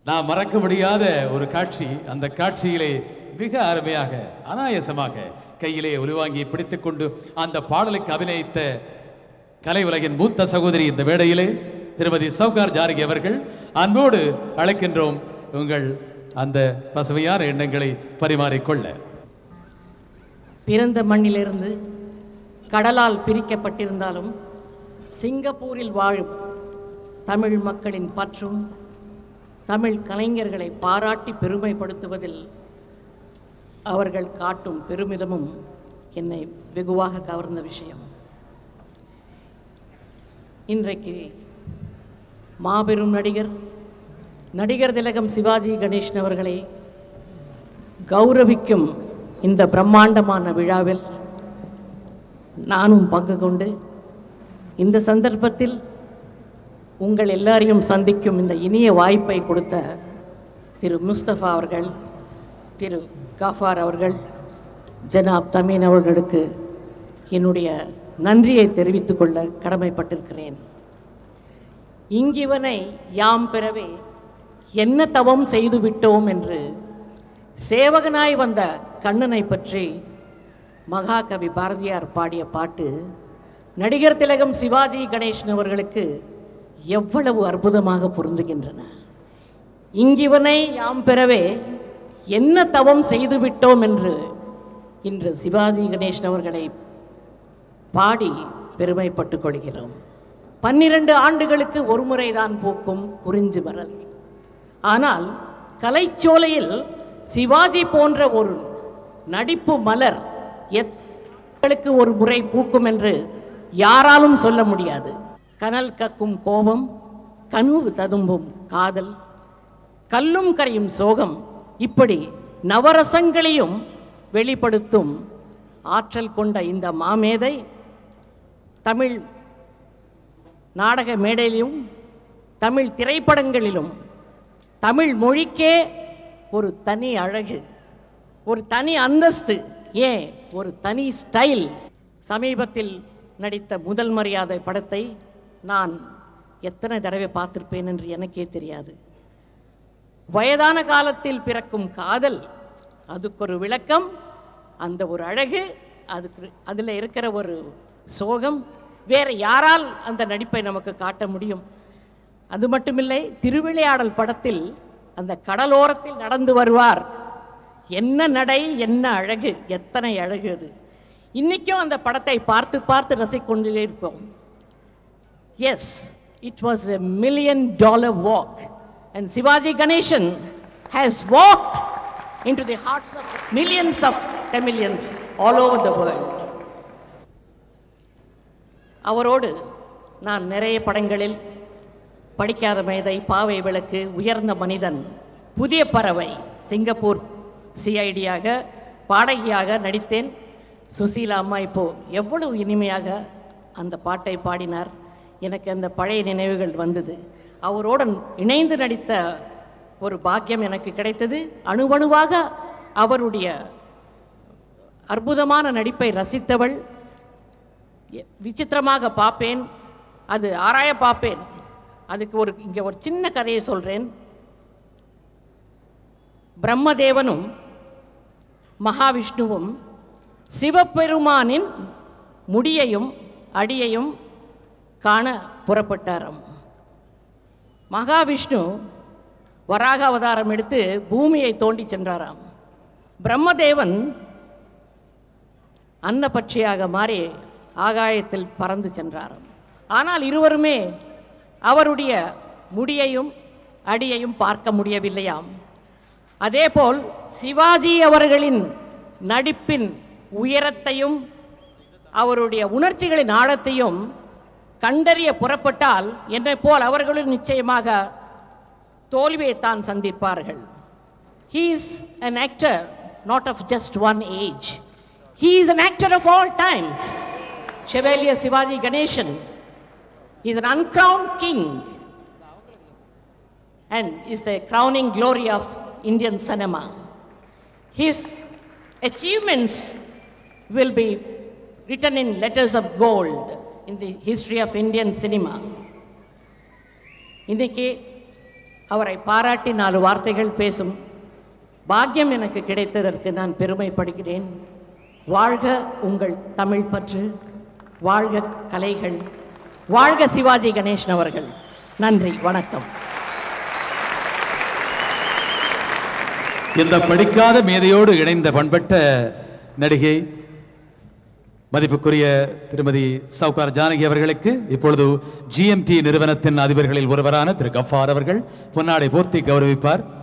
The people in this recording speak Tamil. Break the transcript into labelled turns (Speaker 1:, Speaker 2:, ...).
Speaker 1: நான் மறக்க முடியாத ஒரு காட்சி அந்த காட்சியிலே மிக அருமையாக அனாயசமாக கையிலே உருவாங்கி பிடித்துக்கொண்டு அந்த பாடலுக்கு அபிநயித்த கலை உலகின் மூத்த சகோதரி இந்த வேளையிலே திருமதி சௌகார் ஜானகி அவர்கள் அன்போடு அழைக்கின்றோம் உங்கள் அந்த பசுமையான எண்ணங்களை பரிமாறிக்கொள்ள
Speaker 2: பிறந்த மண்ணிலிருந்து கடலால் பிரிக்கப்பட்டிருந்தாலும் சிங்கப்பூரில் வாழும் தமிழ் மக்களின் பற்றும் தமிழ் கலைஞர்களை பாராட்டி பெருமைப்படுத்துவதில் அவர்கள் காட்டும் பெருமிதமும் என்னை வெகுவாக கவர்ந்த விஷயம் இன்றைக்கு மாபெரும் நடிகர் நடிகர் திலகம் சிவாஜி கணேசன் அவர்களை கௌரவிக்கும் இந்த பிரம்மாண்டமான விழாவில் நானும் பங்கு கொண்டு இந்த சந்தர்ப்பத்தில் உங்கள் எல்லாரையும் சந்திக்கும் இந்த இனிய வாய்ப்பை கொடுத்த திரு முஸ்தபா அவர்கள் திரு காஃபார் அவர்கள் ஜனாப் தமீன் அவர்களுக்கு என்னுடைய நன்றியை தெரிவித்துக் கொள்ள கடமைப்பட்டிருக்கிறேன் இங்கிவனை யாம் பெறவே என்ன தவம் செய்து விட்டோம் என்று சேவகனாய் வந்த கண்ணனை பற்றி மகாகவி பாரதியார் பாடிய பாட்டு நடிகர் திலகம் சிவாஜி கணேசன் அவர்களுக்கு எவ்வளவு அற்புதமாக பொருந்துகின்றன இங்கிவனை யாம் பெறவே என்ன தவம் செய்து விட்டோம் என்று இன்று சிவாஜி கணேசன் அவர்களை பாடி பெருமைப்பட்டுக் கொள்கிறோம் பன்னிரண்டு ஆண்டுகளுக்கு ஒரு முறைதான் பூக்கும் குறிஞ்சி மலர் ஆனால் கலைச்சோலையில் சிவாஜி போன்ற ஒரு நடிப்பு மலர் எத்தளுக்கு ஒரு முறை பூக்கும் என்று யாராலும் சொல்ல முடியாது கனல் கக்கும் கோபம் கனவு ததும்பும் காதல் கல்லும் கரையும் சோகம் இப்படி நவரசங்களையும் வெளிப்படுத்தும் ஆற்றல் கொண்ட இந்த மாமேதை தமிழ் நாடக மேடையிலும் தமிழ் திரைப்படங்களிலும் தமிழ் மொழிக்கே ஒரு தனி அழகு ஒரு தனி அந்தஸ்து ஏன் ஒரு தனி ஸ்டைல் சமீபத்தில் நடித்த முதல் மரியாதை படத்தை நான் எத்தனை தடவை பார்த்திருப்பேன் என்று எனக்கே தெரியாது வயதான காலத்தில் பிறக்கும் காதல் அதுக்கு ஒரு விளக்கம் அந்த ஒரு அழகு அதுக்கு அதில் இருக்கிற ஒரு சோகம் வேற யாரால் அந்த நடிப்பை நமக்கு காட்ட முடியும் அது மட்டுமில்லை திருவிளையாடல் படத்தில் அந்த கடலோரத்தில் நடந்து வருவார் என்ன நடை என்ன அழகு எத்தனை அழகு அது இன்னைக்கும் அந்த படத்தை பார்த்து பார்த்து ரசிக்கொண்டே இருப்போம் yes it was a million dollar walk and Sivaji Ganesan has walked into the hearts of millions of Tamilians all over the world. அவரோடு நான் நிறைய படங்களில் படிக்காத மேதை பாவை விளக்கு உயர்ந்த மனிதன் புதிய பறவை சிங்கப்பூர் சிஐடியாக பாடகியாக நடித்தேன் சுசீலா அம்மா இப்போ எவ்வளவு இனிமையாக அந்த பாட்டை பாடினார் எனக்கு அந்த பழைய நினைவுகள் வந்தது அவரோடு இணைந்து நடித்த ஒரு பாக்கியம் எனக்கு கிடைத்தது அணுவணுவாக அவருடைய அற்புதமான நடிப்பை ரசித்தவள் எ- விசித்திரமாக பார்ப்பேன் அது ஆராய பார்ப்பேன் அதுக்கு ஒரு இங்கே ஒரு சின்ன கதையை சொல்கிறேன் பிரம்மதேவனும் மகாவிஷ்ணுவும் சிவபெருமானின் முடியையும் அடியையும் காண புறப்பட்டாராம் மகாவிஷ்ணு வராக அவதாரம் எடுத்து பூமியை தோண்டி சென்றாராம் பிரம்மதேவன் அன்னபட்சியாக மாறி ஆகாயத்தில் பறந்து சென்றாராம் ஆனால் இருவருமே அவருடைய முடியையும் அடியையும் பார்க்க முடியவில்லையாம் அதேபோல் சிவாஜி அவர்களின் நடிப்பின் உயரத்தையும் அவருடைய உணர்ச்சிகளின் ஆழத்தையும் கண்டறிய புறப்பட்டால் என்னை போல் அவர்களும் நிச்சயமாக தோல்வியைத்தான் சந்திப்பார்கள் He is an actor not of just one age. He is an actor of all times. Chevalier Sivaji Ganeshan is an uncrowned king and is the crowning glory of Indian cinema. His achievements will be written in letters of gold in the history of Indian cinema. இன்னைக்கு அவரை பாராட்டி நாலு வார்த்தைகள் பேசும் பாக்கியம் எனக்கு கிடைத்ததற்கு நான் பெருமைப்படுகிறேன் வாழ்க உங்கள் தமிழ் பற்று வாழ்க கலைகள் வாழ்க சிவாஜி கணேசன் அவர்கள் நன்றி வணக்கம்
Speaker 1: இந்த படிக்காத மேதையோடு இணைந்த பண்பட்ட நடிகை மதிப்புக்குரிய திருமதி சவுகார் ஜானகி அவர்களுக்கு இப்பொழுது ஜிஎம்டி நிறுவனத்தின் அதிபர்களில் ஒருவரான திரு கஃபார் அவர்கள் பொன்னாடை போர்த்தி கௌரவிப்பார்